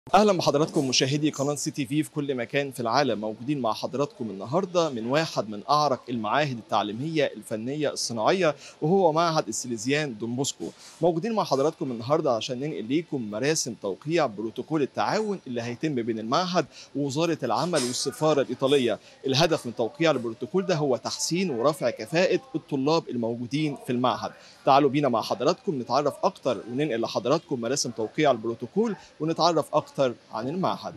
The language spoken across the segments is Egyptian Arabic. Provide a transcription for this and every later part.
اهلا بحضراتكم مشاهدي قناه سي تي في في كل مكان في العالم موجودين مع حضراتكم النهارده من واحد من اعرق المعاهد التعليميه الفنيه الصناعيه وهو معهد السيليزيان دون بوسكو موجودين مع حضراتكم النهارده عشان ننقل ليكم مراسم توقيع بروتوكول التعاون اللي هيتم بين المعهد ووزاره العمل والسفاره الايطاليه الهدف من توقيع البروتوكول ده هو تحسين ورفع كفاءه الطلاب الموجودين في المعهد تعالوا بينا مع حضراتكم نتعرف اكتر وننقل لحضراتكم مراسم توقيع البروتوكول ونتعرف اكتر عن المعهد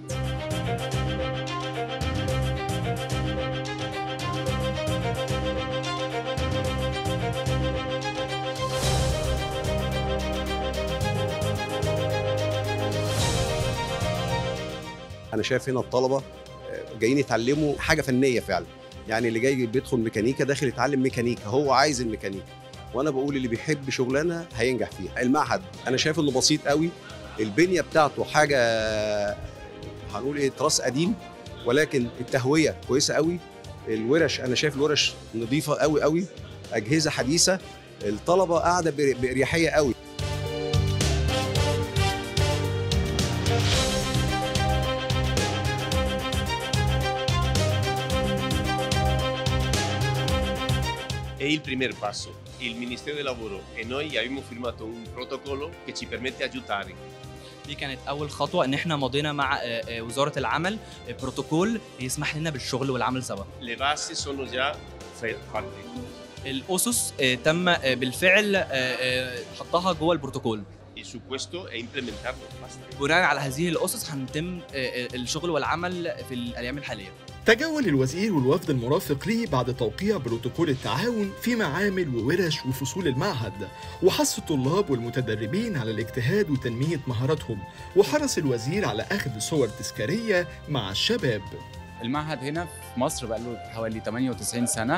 انا شايف هنا الطلبه جايين يتعلموا حاجه فنيه فعلا يعني اللي جاي بيدخل ميكانيكا داخل يتعلم ميكانيكا هو عايز الميكانيكا وانا بقول اللي بيحب شغلانه هينجح فيها المعهد انا شايف انه بسيط قوي البنيه بتاعته حاجه هنقول ايه تراث قديم ولكن التهويه كويسه قوي الورش انا شايف الورش نظيفه قوي قوي اجهزه حديثه الطلبه قاعده باريحيه قوي È il primo passo. Il Ministero del Lavoro e noi abbiamo firmato un protocollo che ci permette di aiutare. دي كانت اول خطوه ان احنا مضينا مع آه، آه، وزاره العمل آه، بروتوكول يسمح لنا بالشغل والعمل سوا Le basi sono già fatte. الاسس آه، تم آه، بالفعل آه، آه، حطها جوه البروتوكول E su questo è implementarlo. Basta. بناء على هذه الاسس هنتم آه، آه، الشغل والعمل في الايام الحاليه تجول الوزير والوفد المرافق ليه بعد توقيع بروتوكول التعاون في معامل وورش وفصول المعهد وحث الطلاب والمتدربين على الاجتهاد وتنمية مهاراتهم وحرص الوزير على أخذ صور تذكارية مع الشباب المعهد هنا في مصر بقى له حوالي 98 سنة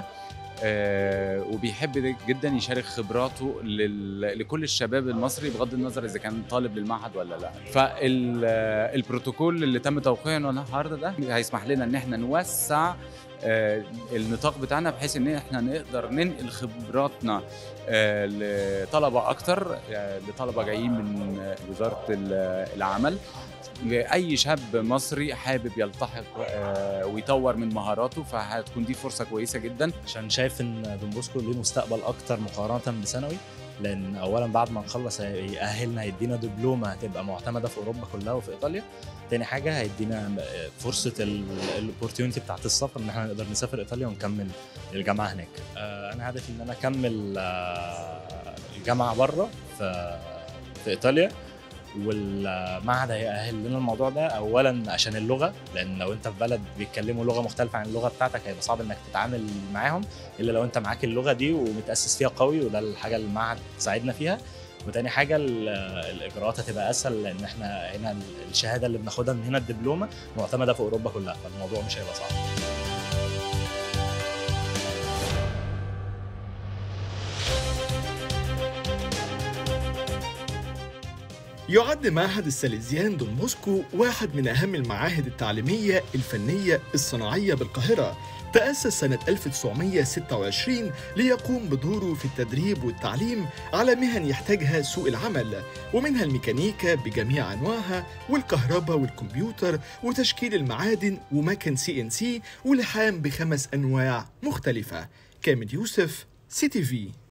آه، وبيحب جدا يشارك خبراته لل- لكل الشباب المصري بغض النظر اذا كان طالب للمعهد ولا لا فالبروتوكول اللي تم توقيعه النهارده ده هيسمح لنا ان احنا نوسع آه، النطاق بتاعنا بحيث ان احنا نقدر ننقل خبراتنا آه، لطلبه اكتر آه، لطلبه جايين من آه، وزاره ال- العمل اي شاب مصري حابب يلتحق آه، ويطور من مهاراته فهتكون دي فرصه كويسه جدا عشان شايف ان دون بوسكو ليه مستقبل اكتر مقارنه بثانوي لان اولا بعد ما نخلص هيأهلنا هيدينا دبلومه هتبقى معتمده في اوروبا كلها وفي ايطاليا تاني حاجه هيدينا فرصه الاوبورتيونتي بتاعت السفر ان احنا نقدر نسافر ايطاليا ونكمل الجامعه هناك آه، انا هدفي ان انا اكمل آه، الجامعه بره في في ايطاليا والمعهد هيأهل لنا الموضوع ده اولا عشان اللغه لان لو انت في بلد بيتكلموا لغه مختلفه عن اللغه بتاعتك هيبقى صعب انك تتعامل معاهم الا لو انت معاك اللغه دي ومتاسس فيها قوي وده الحاجه اللي المعهد ساعدنا فيها وتاني حاجه ال- الاجراءات هتبقى اسهل لان احنا هنا الشهاده اللي بناخدها من هنا الدبلومه معتمده في اوروبا كلها فالموضوع مش هيبقى صعب يعد معهد الساليزيان دون موسكو واحد من أهم المعاهد التعليمية الفنية الصناعية بالقاهرة تأسس سنة 1926 ليقوم بدوره في التدريب والتعليم على مهن يحتاجها سوق العمل ومنها الميكانيكا بجميع أنواعها والكهرباء والكمبيوتر وتشكيل المعادن ومكن سي ان سي ولحام بخمس أنواع مختلفة كامل يوسف سي تي في